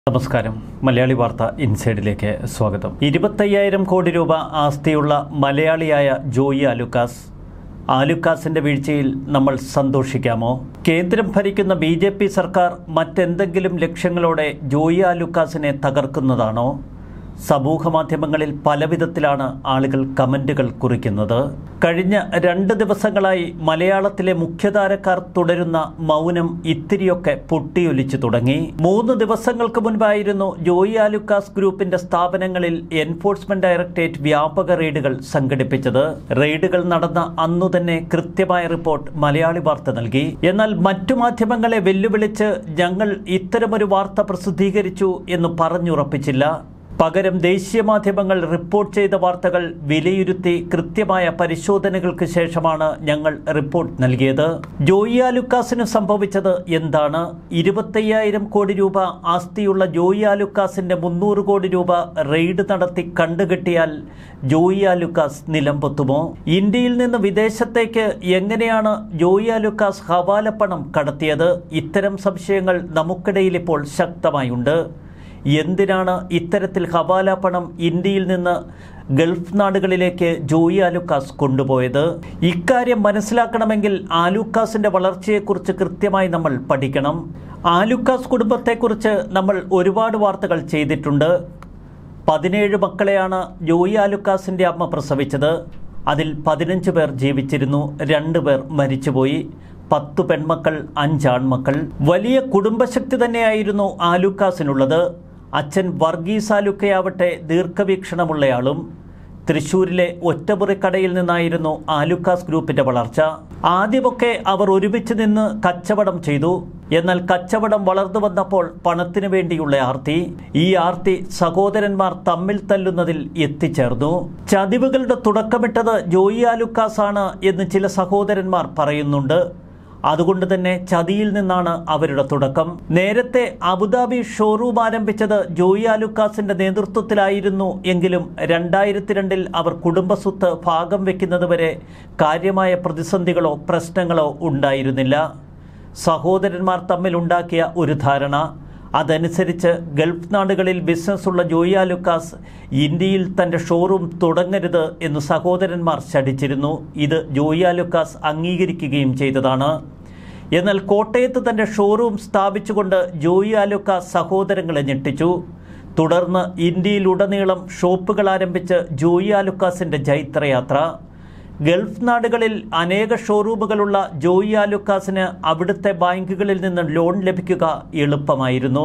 നമസ്കാരം മലയാളി വാർത്ത ഇൻസൈഡിലേക്ക് സ്വാഗതം ഇരുപത്തയ്യായിരം കോടി രൂപ ആസ്തിയുള്ള മലയാളിയായ ജോയി ആലുക്കാസ് ആലുക്കാസിന്റെ വീഴ്ചയിൽ നമ്മൾ സന്തോഷിക്കാമോ കേന്ദ്രം ഭരിക്കുന്ന ബി ജെ പി സർക്കാർ മറ്റെന്തെങ്കിലും ലക്ഷ്യങ്ങളോടെ ജോയി ആലുക്കാസിനെ തകർക്കുന്നതാണോ സമൂഹ മാധ്യമങ്ങളിൽ പലവിധത്തിലാണ് ആളുകൾ കമന്റുകൾ കുറിക്കുന്നത് കഴിഞ്ഞ രണ്ട് ദിവസങ്ങളായി മലയാളത്തിലെ മുഖ്യധാരക്കാർ തുടരുന്ന മൗനം ഇത്തിരിയൊക്കെ പൊട്ടിയൊലിച്ചു തുടങ്ങി മൂന്ന് ദിവസങ്ങൾക്ക് മുൻപായിരുന്നു ജോയി ആലുക്കാസ് ഗ്രൂപ്പിന്റെ സ്ഥാപനങ്ങളിൽ എൻഫോഴ്സ്മെന്റ് ഡയറക്ടറേറ്റ് വ്യാപക റെയ്ഡുകൾ സംഘടിപ്പിച്ചത് റെയ്ഡുകൾ നടന്ന അന്നു തന്നെ കൃത്യമായ റിപ്പോർട്ട് മലയാളി വാർത്ത നൽകി എന്നാൽ മറ്റു മാധ്യമങ്ങളെ വെല്ലുവിളിച്ച് ഞങ്ങൾ ഇത്തരമൊരു വാർത്ത പ്രസിദ്ധീകരിച്ചു എന്ന് പറഞ്ഞുറപ്പിച്ചില്ല പകരം ദേശീയ മാധ്യമങ്ങൾ റിപ്പോർട്ട് ചെയ്ത വാർത്തകൾ വിലയിരുത്തി കൃത്യമായ പരിശോധനകൾക്ക് ശേഷമാണ് ഞങ്ങൾ റിപ്പോർട്ട് നൽകിയത് ജോയി ആലുക്കാസിന് സംഭവിച്ചത് എന്താണ് ഇരുപത്തയ്യായിരം കോടി രൂപ ആസ്തിയുള്ള ജോയി ആലുക്കാസിന്റെ മുന്നൂറ് കോടി രൂപ റെയ്ഡ് നടത്തി കണ്ടുകെട്ടിയാൽ ജോയി ആലുക്കാസ് നിലംപൊത്തുമോ ഇന്ത്യയിൽ നിന്ന് വിദേശത്തേക്ക് എങ്ങനെയാണ് ജോയി ആലുക്കാസ് ഹവാലപ്പണം കടത്തിയത് ഇത്തരം സംശയങ്ങൾ നമുക്കിടയിൽ ഇപ്പോൾ ശക്തമായുണ്ട് എന്തിനാണ് ഇത്തരത്തിൽ ഹവാല പണം ഇന്ത്യയിൽ നിന്ന് ഗൾഫ് നാടുകളിലേക്ക് ജോയി ആലുക്കാസ് കൊണ്ടുപോയത് ഇക്കാര്യം മനസ്സിലാക്കണമെങ്കിൽ ആലുക്കാസിന്റെ വളർച്ചയെക്കുറിച്ച് കൃത്യമായി നമ്മൾ പഠിക്കണം ആലുക്കാസ് കുടുംബത്തെക്കുറിച്ച് നമ്മൾ ഒരുപാട് വാർത്തകൾ ചെയ്തിട്ടുണ്ട് പതിനേഴ് മക്കളെയാണ് ജോയി ആലുക്കാസിന്റെ അമ്മ പ്രസവിച്ചത് അതിൽ പതിനഞ്ച് പേർ ജീവിച്ചിരുന്നു രണ്ടു പേർ മരിച്ചുപോയി പത്തു പെൺമക്കൾ അഞ്ചാൺമക്കൾ വലിയ കുടുംബശക്തി തന്നെയായിരുന്നു ആലുക്കാസിനുള്ളത് അച്ഛൻ വർഗീസ് ആലുക്കയാവട്ടെ ദീർഘവീക്ഷണമുള്ളയാളും തൃശൂരിലെ ഒറ്റമുറിക്കടയിൽ നിന്നായിരുന്നു ആലുക്കാസ് ഗ്രൂപ്പിന്റെ വളർച്ച ആദ്യമൊക്കെ അവർ ഒരുമിച്ച് നിന്ന് കച്ചവടം ചെയ്തു എന്നാൽ കച്ചവടം വളർന്നു വന്നപ്പോൾ പണത്തിനു വേണ്ടിയുള്ള ആർത്തി ഈ ആർത്തി സഹോദരന്മാർ തമ്മിൽ തല്ലുന്നതിൽ എത്തിച്ചേർന്നു ചതിവുകളുടെ തുടക്കമിട്ടത് ജോയി ആലുക്കാസ് ആണ് എന്ന് ചില സഹോദരന്മാർ പറയുന്നുണ്ട് അതുകൊണ്ട് തന്നെ ചതിയിൽ നിന്നാണ് അവരുടെ തുടക്കം നേരത്തെ അബുദാബി ഷോറൂം ആരംഭിച്ചത് ജോയി ആലുക്കാസിന്റെ നേതൃത്വത്തിലായിരുന്നു എങ്കിലും രണ്ടായിരത്തി രണ്ടിൽ അവർ കുടുംബസ്വത്ത് ഭാഗം വെക്കുന്നതുവരെ കാര്യമായ പ്രതിസന്ധികളോ പ്രശ്നങ്ങളോ ഉണ്ടായിരുന്നില്ല സഹോദരന്മാർ തമ്മിൽ ഉണ്ടാക്കിയ ഒരു ധാരണ അതനുസരിച്ച് ഗൾഫ് നാടുകളിൽ ബിസിനസ്സുള്ള ജോയി ആലുക്കാസ് ഇന്ത്യയിൽ തന്റെ ഷോറൂം തുടങ്ങരുത് എന്ന് സഹോദരന്മാർ ശഠിച്ചിരുന്നു ഇത് ജോയി ആലുക്കാസ് അംഗീകരിക്കുകയും ചെയ്തതാണ് എന്നാൽ കോട്ടയത്ത് തന്റെ ഷോറൂം സ്ഥാപിച്ചുകൊണ്ട് ജോയി ആലുക്കാസ് സഹോദരങ്ങളെ ഞെട്ടിച്ചു തുടർന്ന് ഇന്ത്യയിലുടനീളം ഷോപ്പുകൾ ആരംഭിച്ച് ജോയി ആലുക്കാസിന്റെ ജൈത്രയാത്ര ഗൾഫ് നാടുകളിൽ അനേക ഷോറൂമുകളുള്ള ജോയി ആലുക്കാസിന് അവിടുത്തെ ബാങ്കുകളിൽ നിന്ന് ലോൺ ലഭിക്കുക എളുപ്പമായിരുന്നു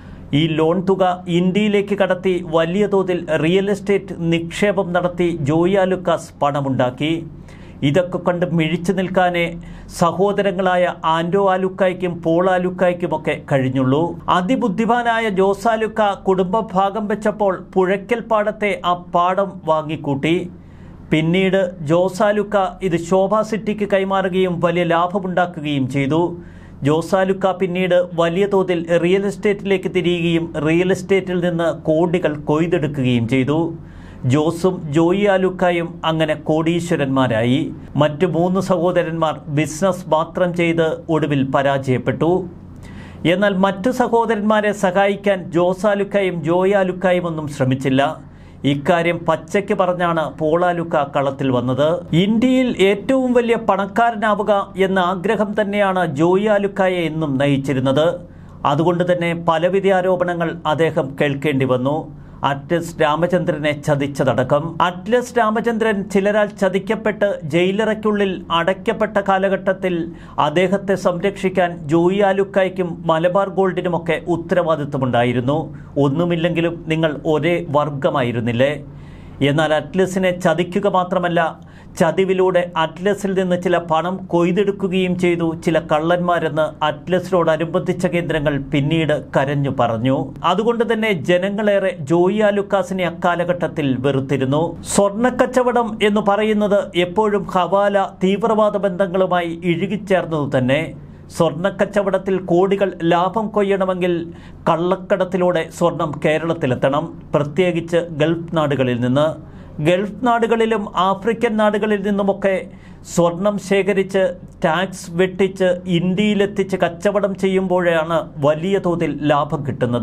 ഈ ലോൺ തുക ഇന്ത്യയിലേക്ക് കടത്തി വലിയ തോതിൽ റിയൽ എസ്റ്റേറ്റ് നിക്ഷേപം നടത്തി ജോയി ആലുക്കാസ് പണമുണ്ടാക്കി ഇതൊക്കെ കണ്ട് മിഴിച്ചു നിൽക്കാനേ സഹോദരങ്ങളായ ആൻഡോ ആലുക്കായ്ക്കും പോൾ ആലുക്കായ്ക്കുമൊക്കെ കഴിഞ്ഞുള്ളൂ അതിബുദ്ധിമാനായ ജോസാലുക്ക കുടുംബം ഭാഗം വെച്ചപ്പോൾ പുഴയ്ക്കൽ പാടത്തെ ആ പാടം വാങ്ങിക്കൂട്ടി പിന്നീട് ജോസാലുക്ക ഇത് ശോഭ സിറ്റിക്ക് കൈമാറുകയും വലിയ ലാഭമുണ്ടാക്കുകയും ചെയ്തു ജോസാലുക്ക പിന്നീട് വലിയ തോതിൽ റിയൽ എസ്റ്റേറ്റിലേക്ക് തിരിയുകയും റിയൽ എസ്റ്റേറ്റിൽ നിന്ന് കോടികൾ കൊയ്തെടുക്കുകയും ചെയ്തു ജോസും ജോയി ആലുക്കായും അങ്ങനെ കോടീശ്വരന്മാരായി മറ്റു മൂന്ന് സഹോദരന്മാർ ബിസിനസ് മാത്രം ചെയ്ത് ഒടുവിൽ പരാജയപ്പെട്ടു എന്നാൽ മറ്റു സഹോദരന്മാരെ സഹായിക്കാൻ ജോസാലുക്കായും ജോയാലുക്കായും ഒന്നും ശ്രമിച്ചില്ല ഇക്കാര്യം പച്ചയ്ക്ക് പറഞ്ഞാണ് പോളാലുക്ക കളത്തിൽ വന്നത് ഇന്ത്യയിൽ ഏറ്റവും വലിയ പണക്കാരനാവുക എന്ന ആഗ്രഹം തന്നെയാണ് ജോയി ആലുക്കായെ എന്നും നയിച്ചിരുന്നത് അതുകൊണ്ട് തന്നെ പലവിധ ആരോപണങ്ങൾ അദ്ദേഹം കേൾക്കേണ്ടി വന്നു അറ്റ്ലസ് രാമചന്ദ്രനെ ചതിച്ചതടക്കം അറ്റ്ലസ് രാമചന്ദ്രൻ ചിലരാൽ ചതിക്കപ്പെട്ട് ജയിലറയ്ക്കുള്ളിൽ അടയ്ക്കപ്പെട്ട കാലഘട്ടത്തിൽ അദ്ദേഹത്തെ സംരക്ഷിക്കാൻ ജോയി ആലുക്കായ്ക്കും മലബാർ ഗോൾഡിനുമൊക്കെ ഉത്തരവാദിത്വമുണ്ടായിരുന്നു ഒന്നുമില്ലെങ്കിലും നിങ്ങൾ ഒരേ വർഗമായിരുന്നില്ലേ എന്നാൽ അറ്റ്ലസിനെ ചതിക്കുക മാത്രമല്ല ചതിവിലൂടെ അറ്റ്ലസിൽ നിന്ന് ചില പണം കൊയ്തെടുക്കുകയും ചെയ്തു ചില കള്ളന്മാരെന്ന് അറ്റ്ലസിനോടനുബന്ധിച്ച കേന്ദ്രങ്ങൾ പിന്നീട് കരഞ്ഞു പറഞ്ഞു അതുകൊണ്ട് തന്നെ ജനങ്ങളേറെ ജോയി ആലുക്കാസിനെ അക്കാലഘട്ടത്തിൽ വെറുത്തിരുന്നു സ്വർണ്ണക്കച്ചവടം എന്ന് പറയുന്നത് എപ്പോഴും ഹവാല തീവ്രവാദ ബന്ധങ്ങളുമായി ഇഴുകിച്ചേർന്നത് തന്നെ സ്വർണ്ണക്കച്ചവടത്തിൽ കോടികൾ ലാഭം കൊയ്യണമെങ്കിൽ കള്ളക്കടത്തിലൂടെ സ്വർണം കേരളത്തിലെത്തണം പ്രത്യേകിച്ച് ഗൾഫ് നാടുകളിൽ നിന്ന് ഗൾഫ് നാടുകളിലും ആഫ്രിക്കൻ നാടുകളിൽ നിന്നുമൊക്കെ സ്വർണം ശേഖരിച്ച് ടാക്സ് വെട്ടിച്ച് ഇന്ത്യയിലെത്തിച്ച് കച്ചവടം ചെയ്യുമ്പോഴാണ് വലിയ തോതിൽ ലാഭം കിട്ടുന്നത്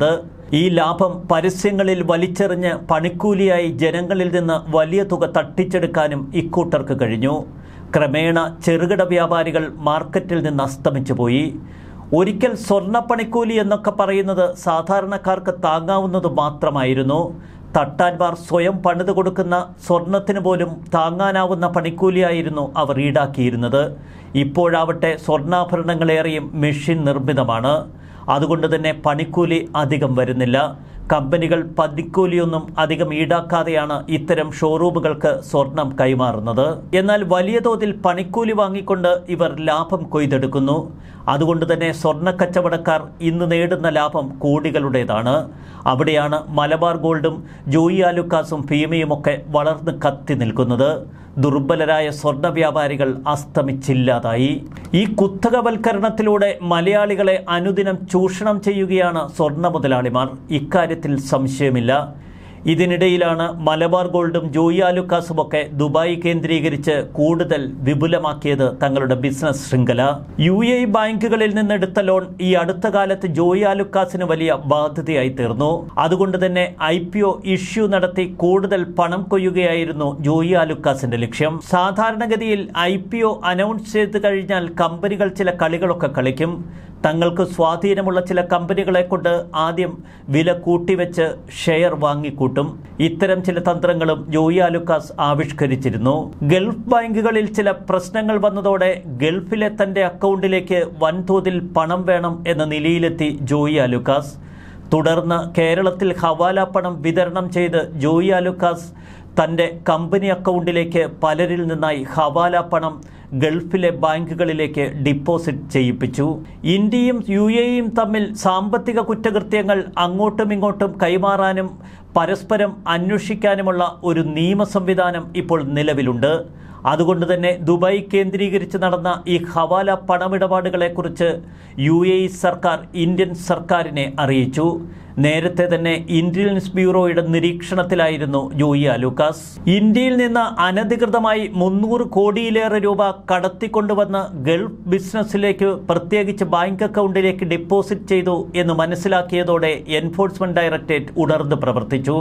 ഈ ലാഭം പരസ്യങ്ങളിൽ വലിച്ചെറിഞ്ഞ് പണിക്കൂലിയായി ജനങ്ങളിൽ നിന്ന് വലിയ തുക തട്ടിച്ചെടുക്കാനും ഇക്കൂട്ടർക്ക് കഴിഞ്ഞു ക്രമേണ ചെറുകിട വ്യാപാരികൾ മാർക്കറ്റിൽ നിന്ന് അസ്തമിച്ചു പോയി ഒരിക്കൽ സ്വർണ്ണപ്പണിക്കൂലി എന്നൊക്കെ പറയുന്നത് സാധാരണക്കാർക്ക് താങ്ങാവുന്നത് മാത്രമായിരുന്നു തട്ടാൻമാർ സ്വയം പണിത് കൊടുക്കുന്ന സ്വർണത്തിന് പോലും താങ്ങാനാവുന്ന പണിക്കൂലിയായിരുന്നു അവർ ഈടാക്കിയിരുന്നത് ഇപ്പോഴാവട്ടെ സ്വർണ്ണാഭരണങ്ങളേറെയും മെഷീൻ നിർമ്മിതമാണ് അതുകൊണ്ട് തന്നെ പണിക്കൂലി അധികം വരുന്നില്ല കമ്പനികൾ പണിക്കൂലിയൊന്നും അധികം ഈടാക്കാതെയാണ് ഇത്തരം ഷോറൂമുകൾക്ക് സ്വർണം കൈമാറുന്നത് എന്നാൽ വലിയ തോതിൽ പണിക്കൂലി വാങ്ങിക്കൊണ്ട് ഇവർ ലാഭം കൊയ്തെടുക്കുന്നു അതുകൊണ്ട് തന്നെ സ്വർണ്ണ കച്ചവടക്കാർ ഇന്ന് നേടുന്ന ലാഭം കോടികളുടേതാണ് അവിടെയാണ് മലബാർ ഗോൾഡും ജോയി ആലുക്കാസും ഭീമയുമൊക്കെ വളർന്ന് കത്തി നിൽക്കുന്നത് ദുർബലരായ സ്വർണ്ണ വ്യാപാരികൾ അസ്തമിച്ചില്ലാതായി ഈ കുത്തകവൽക്കരണത്തിലൂടെ മലയാളികളെ അനുദിനം ചൂഷണം ചെയ്യുകയാണ് സ്വർണ്ണ മുതലാളിമാർ ഇക്കാര്യത്തിൽ സംശയമില്ല ഇതിനിടയിലാണ് മലബാർ ഗോൾഡും ജോയി ആലുക്കാസും ഒക്കെ ദുബായ് കേന്ദ്രീകരിച്ച് കൂടുതൽ വിപുലമാക്കിയത് തങ്ങളുടെ ബിസിനസ് ശൃംഖല യു എ ബാങ്കുകളിൽ നിന്നെടുത്ത ലോൺ ഈ അടുത്ത കാലത്ത് ജോയി ആലുക്കാസിന് വലിയ ബാധ്യതയായി തീർന്നു അതുകൊണ്ട് തന്നെ ഐ പി ഒ ഇഷ്യൂ നടത്തി കൂടുതൽ പണം കൊയ്യുകയായിരുന്നു ജോയി ആലുക്കാസിന്റെ ലക്ഷ്യം സാധാരണഗതിയിൽ ഐ പി ഒ അനൗൺസ് ചെയ്ത് കഴിഞ്ഞാൽ കമ്പനികൾ ചില കളികളൊക്കെ കളിക്കും തങ്ങൾക്ക് സ്വാധീനമുള്ള ചില കമ്പനികളെ കൊണ്ട് ആദ്യം വില കൂട്ടിവെച്ച് ഷെയർ വാങ്ങിക്കൂട്ടും ഇത്തരം ചില തന്ത്രങ്ങളും ജോയി ആലുക്കാസ് ആവിഷ്കരിച്ചിരുന്നു ഗൾഫ് ബാങ്കുകളിൽ ചില പ്രശ്നങ്ങൾ വന്നതോടെ ഗൾഫിലെ തന്റെ അക്കൗണ്ടിലേക്ക് വൻതോതിൽ പണം വേണം എന്ന നിലയിലെത്തി ജോയി ആലുക്കാസ് തുടർന്ന് കേരളത്തിൽ ഹവാല പണം വിതരണം ചെയ്ത് ജോയി ആലുക്കാസ് തൻ്റെ കമ്പനി അക്കൗണ്ടിലേക്ക് പലരിൽ നിന്നായി ഹവാല പണം ഗൾഫിലെ ബാങ്കുകളിലേക്ക് ഡിപ്പോസിറ്റ് ചെയ്യിപ്പിച്ചു ഇന്ത്യയും യു എയും തമ്മിൽ സാമ്പത്തിക കുറ്റകൃത്യങ്ങൾ അങ്ങോട്ടും ഇങ്ങോട്ടും കൈമാറാനും പരസ്പരം അന്വേഷിക്കാനുമുള്ള ഒരു നിയമ സംവിധാനം ഇപ്പോൾ നിലവിലുണ്ട് അതുകൊണ്ട് തന്നെ ദുബായ് കേന്ദ്രീകരിച്ച് നടന്ന ഈ ഹവാല പണമിടപാടുകളെക്കുറിച്ച് യു എ സർക്കാർ ഇന്ത്യൻ സർക്കാരിനെ അറിയിച്ചു നേരത്തെ തന്നെ ഇന്റലിജൻസ് ബ്യൂറോയുടെ നിരീക്ഷണത്തിലായിരുന്നു ജോയി അലൂക്കാസ് ഇന്ത്യയിൽ നിന്ന് അനധികൃതമായി മുന്നൂറ് കോടിയിലേറെ രൂപ കടത്തിക്കൊണ്ടുവന്ന് ഗൾഫ് ബിസിനസ്സിലേക്ക് പ്രത്യേകിച്ച് ബാങ്ക് അക്കൗണ്ടിലേക്ക് ഡെപ്പോസിറ്റ് ചെയ്തു എന്ന് മനസ്സിലാക്കിയതോടെ എൻഫോഴ്സ്മെന്റ് ഡയറക്ടറേറ്റ് ഉണർന്ന് പ്രവർത്തിച്ചു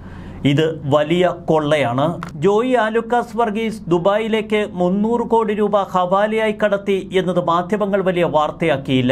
ഇത് വലിയ കൊള്ളയാണ് ജോയി ആലുക്കാസ് വർഗീസ് ദുബായിലേക്ക് മുന്നൂറ് കോടി രൂപ ഹവാലയായി കടത്തി എന്നത് മാധ്യമങ്ങൾ വലിയ വാർത്തയാക്കിയില്ല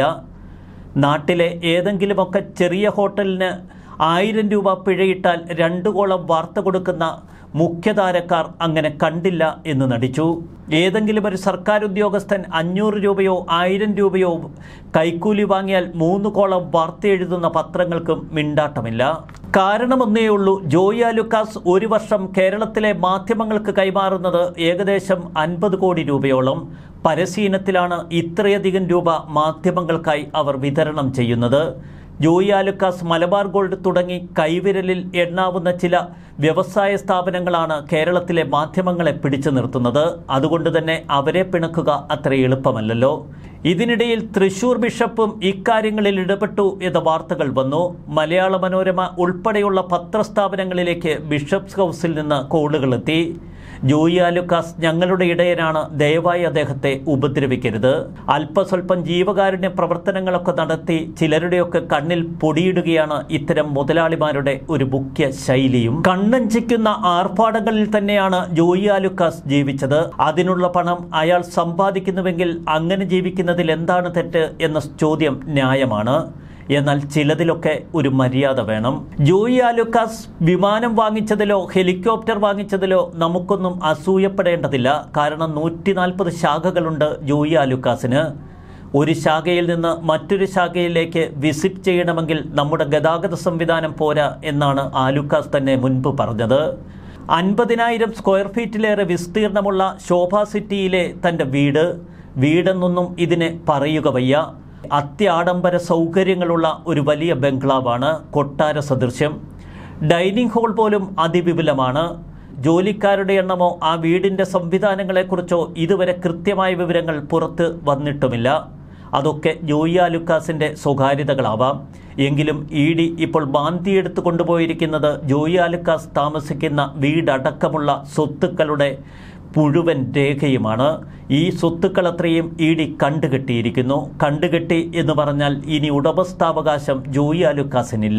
നാട്ടിലെ ഏതെങ്കിലുമൊക്കെ ചെറിയ ഹോട്ടലിന് ആയിരം രൂപ പിഴയിട്ടാൽ രണ്ടു കോളം വാർത്ത കൊടുക്കുന്ന മുഖ്യധാരക്കാർ അങ്ങനെ കണ്ടില്ല എന്ന് നടിച്ചു ഏതെങ്കിലും ഒരു സർക്കാർ ഉദ്യോഗസ്ഥൻ അഞ്ഞൂറ് രൂപയോ ആയിരം രൂപയോ കൈക്കൂലി വാങ്ങിയാൽ മൂന്ന് കോളം വാർത്ത എഴുതുന്ന പത്രങ്ങൾക്കും മിണ്ടാട്ടമില്ല കാരണമൊന്നേ ഉള്ളൂ ജോയി ആലുക്കാസ് ഒരു വർഷം കേരളത്തിലെ മാധ്യമങ്ങൾക്ക് കൈമാറുന്നത് ഏകദേശം അൻപത് കോടി രൂപയോളം പരസ്യയിനത്തിലാണ് ഇത്രയധികം രൂപ മാധ്യമങ്ങൾക്കായി അവർ വിതരണം ചെയ്യുന്നത് ജോയി ആലുക്കാസ് മലബാർ ഗോൾഡ് തുടങ്ങി കൈവിരലിൽ എണ്ണാവുന്ന ചില വ്യവസായ സ്ഥാപനങ്ങളാണ് കേരളത്തിലെ മാധ്യമങ്ങളെ പിടിച്ചു നിർത്തുന്നത് അതുകൊണ്ട് തന്നെ അവരെ പിണക്കുക അത്ര എളുപ്പമല്ലല്ലോ ഇതിനിടയിൽ തൃശൂർ ബിഷപ്പും ഇക്കാര്യങ്ങളിൽ ഇടപെട്ടു എന്ന വാർത്തകൾ വന്നു മലയാള മനോരമ ഉൾപ്പെടെയുള്ള പത്രസ്ഥാപനങ്ങളിലേക്ക് ബിഷപ്സ് ഹൗസിൽ നിന്ന് കോളുകളെത്തി ജോയി ആലുക്കാസ് ഞങ്ങളുടെ ഇടയനാണ് ദയവായി അദ്ദേഹത്തെ ഉപദ്രവിക്കരുത് അല്പസ്വല്പം ജീവകാരുണ്യ പ്രവർത്തനങ്ങളൊക്കെ നടത്തി ചിലരുടെയൊക്കെ കണ്ണിൽ പൊടിയിടുകയാണ് ഇത്തരം മുതലാളിമാരുടെ ഒരു മുഖ്യ ശൈലിയും കണ്ണഞ്ചിക്കുന്ന ആർഭാടങ്ങളിൽ തന്നെയാണ് ജോയി ആലുക്കാസ് ജീവിച്ചത് അതിനുള്ള പണം അയാൾ സമ്പാദിക്കുന്നുവെങ്കിൽ അങ്ങനെ ജീവിക്കുന്നതിൽ എന്താണ് തെറ്റ് എന്ന ചോദ്യം ന്യായമാണ് എന്നാൽ ചിലതിലൊക്കെ ഒരു മര്യാദ വേണം ജോയി ആലുക്കാസ് വിമാനം വാങ്ങിച്ചതിലോ ഹെലികോപ്റ്റർ വാങ്ങിച്ചതിലോ നമുക്കൊന്നും അസൂയപ്പെടേണ്ടതില്ല കാരണം നൂറ്റി നാൽപ്പത് ശാഖകളുണ്ട് ജോയി ആലുക്കാസിന് ഒരു ശാഖയിൽ നിന്ന് മറ്റൊരു ശാഖയിലേക്ക് വിസിറ്റ് ചെയ്യണമെങ്കിൽ നമ്മുടെ ഗതാഗത സംവിധാനം പോരാ എന്നാണ് ആലുക്കാസ് തന്നെ മുൻപ് പറഞ്ഞത് അൻപതിനായിരം സ്ക്വയർ ഫീറ്റിലേറെ വിസ്തീർണമുള്ള ശോഭ സിറ്റിയിലെ തൻ്റെ വീട് വീടെന്നൊന്നും ഇതിനെ പറയുക വയ്യ അത്യാഡംബര സൗകര്യങ്ങളുള്ള ഒരു വലിയ ബംഗ്ലാവാണ് കൊട്ടാര സദൃശ്യം ഡൈനിങ് ഹാൾ പോലും അതിവിപുലമാണ് ജോലിക്കാരുടെ എണ്ണമോ ആ വീടിൻ്റെ സംവിധാനങ്ങളെക്കുറിച്ചോ ഇതുവരെ കൃത്യമായ വിവരങ്ങൾ പുറത്ത് വന്നിട്ടുമില്ല അതൊക്കെ ജോയി ആലുക്കാസിൻ്റെ സ്വകാര്യതകളാവാം എങ്കിലും ഇ ഡി ഇപ്പോൾ ബാന്തിയെടുത്ത് കൊണ്ടുപോയിരിക്കുന്നത് ജോയി ആലുക്കാസ് താമസിക്കുന്ന വീടടക്കമുള്ള സ്വത്തുക്കളുടെ മുഴുവൻ രേഖയുമാണ് ഈ സ്വത്തുക്കൾ അത്രയും ഇ ഡി കണ്ടുകെട്ടിയിരിക്കുന്നു കണ്ടുകെട്ടി എന്ന് പറഞ്ഞാൽ ഇനി ഉടമസ്ഥാവകാശം ജോയി ആലുക്കാസിനില്ല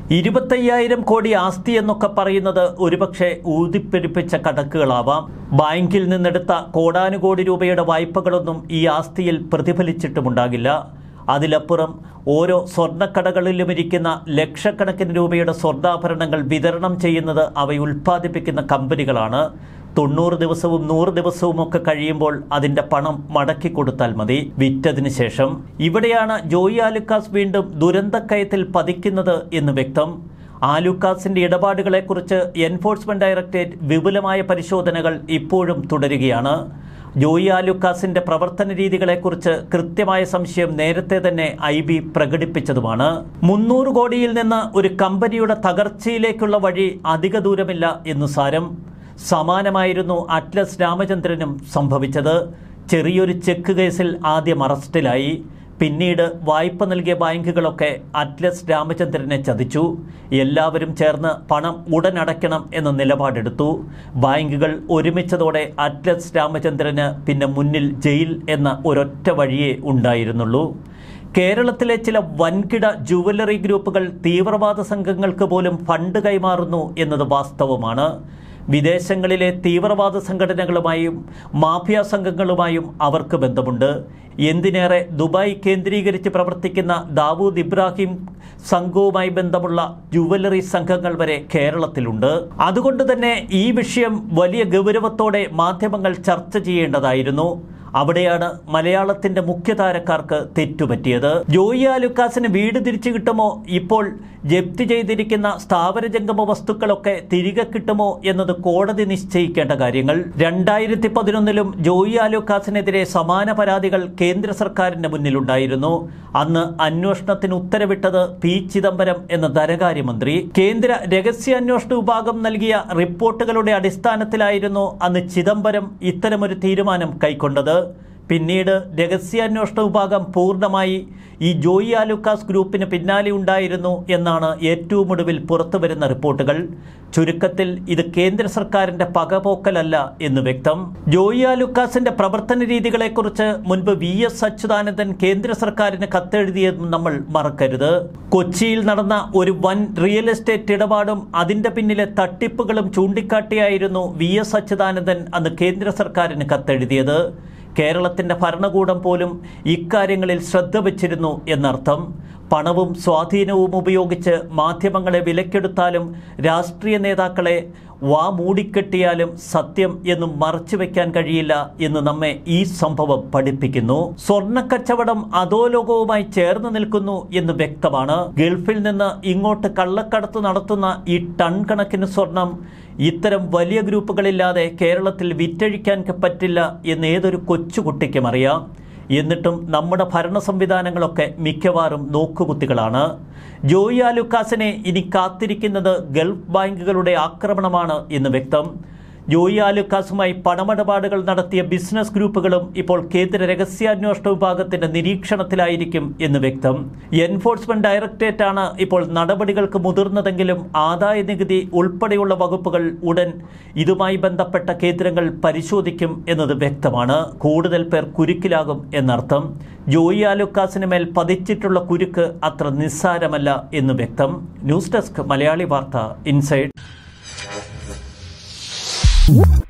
ഇരുപത്തയ്യായിരം കോടി ആസ്തി എന്നൊക്കെ പറയുന്നത് ഒരുപക്ഷെ ഊതിപ്പെരുപ്പിച്ച കണക്കുകളാവാം ബാങ്കിൽ നിന്നെടുത്ത കോടാനുകോടി രൂപയുടെ വായ്പകളൊന്നും ഈ ആസ്തിയിൽ പ്രതിഫലിച്ചിട്ടുമുണ്ടാകില്ല അതിലപ്പുറം ഓരോ സ്വർണ്ണക്കടകളിലും ഇരിക്കുന്ന ലക്ഷക്കണക്കിന് രൂപയുടെ സ്വർണ്ണാഭരണങ്ങൾ വിതരണം ചെയ്യുന്നത് അവ ഉൽപ്പാദിപ്പിക്കുന്ന കമ്പനികളാണ് തൊണ്ണൂറ് ദിവസവും നൂറ് ദിവസവും ഒക്കെ കഴിയുമ്പോൾ അതിന്റെ പണം മടക്കി കൊടുത്താൽ മതി വിറ്റതിന് ശേഷം ഇവിടെയാണ് ജോയി ആലുക്കാസ് വീണ്ടും ദുരന്തക്കയത്തിൽ പതിക്കുന്നത് എന്ന് വ്യക്തം ആലുക്കാസിന്റെ ഇടപാടുകളെക്കുറിച്ച് എൻഫോഴ്സ്മെന്റ് ഡയറക്ടറേറ്റ് വിപുലമായ പരിശോധനകൾ ഇപ്പോഴും തുടരുകയാണ് ജോയി ആലുക്കാസിന്റെ പ്രവർത്തന രീതികളെക്കുറിച്ച് കൃത്യമായ സംശയം നേരത്തെ തന്നെ ഐ ബി പ്രകടിപ്പിച്ചതുമാണ് മുന്നൂറ് കോടിയിൽ നിന്ന് ഒരു കമ്പനിയുടെ തകർച്ചയിലേക്കുള്ള വഴി അധിക ദൂരമില്ല എന്ന് സാരം സമാനമായിരുന്നു അറ്റ്ലസ് രാമചന്ദ്രനും സംഭവിച്ചത് ചെറിയൊരു ചെക്ക് കേസിൽ ആദ്യം അറസ്റ്റിലായി പിന്നീട് വായ്പ നൽകിയ ബാങ്കുകളൊക്കെ അറ്റ്ലസ് രാമചന്ദ്രനെ ചതിച്ചു എല്ലാവരും ചേർന്ന് പണം ഉടൻ അടയ്ക്കണം എന്ന നിലപാടെടുത്തു ബാങ്കുകൾ ഒരുമിച്ചതോടെ അറ്റ്ലസ് രാമചന്ദ്രന് പിന്നെ മുന്നിൽ ജയിൽ എന്ന ഒരൊറ്റ വഴിയേ ഉണ്ടായിരുന്നുള്ളൂ കേരളത്തിലെ ചില വൻകിട ജുവലറി ഗ്രൂപ്പുകൾ തീവ്രവാദ സംഘങ്ങൾക്ക് പോലും ഫണ്ട് കൈമാറുന്നു എന്നത് വാസ്തവമാണ് വിദേശങ്ങളിലെ തീവ്രവാദ സംഘടനകളുമായും മാഫിയ സംഘങ്ങളുമായും അവർക്ക് ബന്ധമുണ്ട് എന്തിനേറെ ദുബായ് കേന്ദ്രീകരിച്ച് പ്രവർത്തിക്കുന്ന ദാവൂദ് ഇബ്രാഹിം സംഘവുമായി ബന്ധമുള്ള ജുവലറി സംഘങ്ങൾ വരെ കേരളത്തിലുണ്ട് അതുകൊണ്ട് തന്നെ ഈ വിഷയം വലിയ ഗൗരവത്തോടെ മാധ്യമങ്ങൾ ചർച്ച ചെയ്യേണ്ടതായിരുന്നു അവിടെയാണ് മലയാളത്തിന്റെ മുഖ്യധാരക്കാർക്ക് തെറ്റുപറ്റിയത് ജോയി ആലുക്കാസിന് വീട് തിരിച്ചു കിട്ടുമോ ഇപ്പോൾ ജപ്തി ചെയ്തിരിക്കുന്ന സ്ഥാവര ജംഗമ വസ്തുക്കളൊക്കെ തിരികെ കിട്ടുമോ എന്നത് കോടതി നിശ്ചയിക്കേണ്ട കാര്യങ്ങൾ രണ്ടായിരത്തി പതിനൊന്നിലും ജോയി ആലുക്കാസിനെതിരെ സമാന പരാതികൾ കേന്ദ്ര സർക്കാരിന്റെ മുന്നിലുണ്ടായിരുന്നു അന്ന് അന്വേഷണത്തിന് ഉത്തരവിട്ടത് പി ചിദംബരം എന്ന ധനകാര്യമന്ത്രി കേന്ദ്ര രഹസ്യാന്വേഷണ വിഭാഗം നൽകിയ റിപ്പോർട്ടുകളുടെ അടിസ്ഥാനത്തിലായിരുന്നു അന്ന് ചിദംബരം ഇത്തരമൊരു തീരുമാനം കൈക്കൊണ്ടത് പിന്നീട് രഹസ്യാന്വേഷണ വിഭാഗം പൂർണ്ണമായി ഈ ജോയി ആലുക്കാസ് ഗ്രൂപ്പിന് പിന്നാലെ ഉണ്ടായിരുന്നു എന്നാണ് ഏറ്റവും ഒടുവിൽ പുറത്തുവരുന്ന റിപ്പോർട്ടുകൾ ചുരുക്കത്തിൽ ഇത് കേന്ദ്ര സർക്കാരിന്റെ പകപോക്കലല്ല എന്ന് വ്യക്തം ജോയി ആലുക്കാസിന്റെ പ്രവർത്തന രീതികളെക്കുറിച്ച് മുൻപ് വി എസ് അച്യുതാനന്ദൻ കേന്ദ്ര സർക്കാരിന് കത്തെഴുതിയതും നമ്മൾ മറക്കരുത് കൊച്ചിയിൽ നടന്ന ഒരു വൻ റിയൽ എസ്റ്റേറ്റ് ഇടപാടും അതിന്റെ പിന്നിലെ തട്ടിപ്പുകളും ചൂണ്ടിക്കാട്ടിയായിരുന്നു വി എസ് അച്യുതാനന്ദൻ അന്ന് കേന്ദ്ര സർക്കാരിന് കത്തെഴുതിയത് കേരളത്തിന്റെ ഭരണകൂടം പോലും ഇക്കാര്യങ്ങളിൽ ശ്രദ്ധ വച്ചിരുന്നു എന്നർത്ഥം പണവും സ്വാധീനവും ഉപയോഗിച്ച് മാധ്യമങ്ങളെ വിലക്കെടുത്താലും രാഷ്ട്രീയ നേതാക്കളെ വാ മൂടിക്കെട്ടിയാലും സത്യം എന്നും മറച്ചുവെക്കാൻ കഴിയില്ല എന്ന് നമ്മെ ഈ സംഭവം പഠിപ്പിക്കുന്നു സ്വർണ്ണക്കച്ചവടം അധോലോകവുമായി ചേർന്ന് നിൽക്കുന്നു എന്ന് വ്യക്തമാണ് ഗൾഫിൽ നിന്ന് ഇങ്ങോട്ട് കള്ളക്കടത്ത് നടത്തുന്ന ഈ ടൺ കണക്കിന് സ്വർണം ഇത്തരം വലിയ ഗ്രൂപ്പുകളില്ലാതെ കേരളത്തിൽ വിറ്റഴിക്കാൻ പറ്റില്ല എന്ന് ഏതൊരു കൊച്ചുകുട്ടിക്കും അറിയാം എന്നിട്ടും നമ്മുടെ ഭരണ സംവിധാനങ്ങളൊക്കെ മിക്കവാറും നോക്കുകുത്തികളാണ് ജോയി ആലുക്കാസിനെ ഇനി കാത്തിരിക്കുന്നത് ഗൾഫ് ബാങ്കുകളുടെ ആക്രമണമാണ് എന്ന് വ്യക്തം ജോയി ആലുക്കാസുമായി പണമിടപാടുകൾ നടത്തിയ ബിസിനസ് ഗ്രൂപ്പുകളും ഇപ്പോൾ കേന്ദ്ര രഹസ്യാന്വേഷണ വിഭാഗത്തിന്റെ നിരീക്ഷണത്തിലായിരിക്കും എന്ന് വ്യക്തം എൻഫോഴ്സ്മെന്റ് ഡയറക്ടറേറ്റ് ആണ് ഇപ്പോൾ നടപടികൾക്ക് മുതിർന്നതെങ്കിലും ആദായ നികുതി ഉൾപ്പെടെയുള്ള വകുപ്പുകൾ ഉടൻ ഇതുമായി ബന്ധപ്പെട്ട കേന്ദ്രങ്ങൾ പരിശോധിക്കും എന്നത് വ്യക്തമാണ് കൂടുതൽ പേർ കുരുക്കിലാകും എന്നർത്ഥം ജോയി ആലുക്കാസിന് മേൽ പതിച്ചിട്ടുള്ള കുരുക്ക് അത്ര നിസ്സാരമല്ല എന്ന് വ്യക്തം ന്യൂസ് ഡെസ്ക് മലയാളി വാർത്ത ഇൻസൈഡ്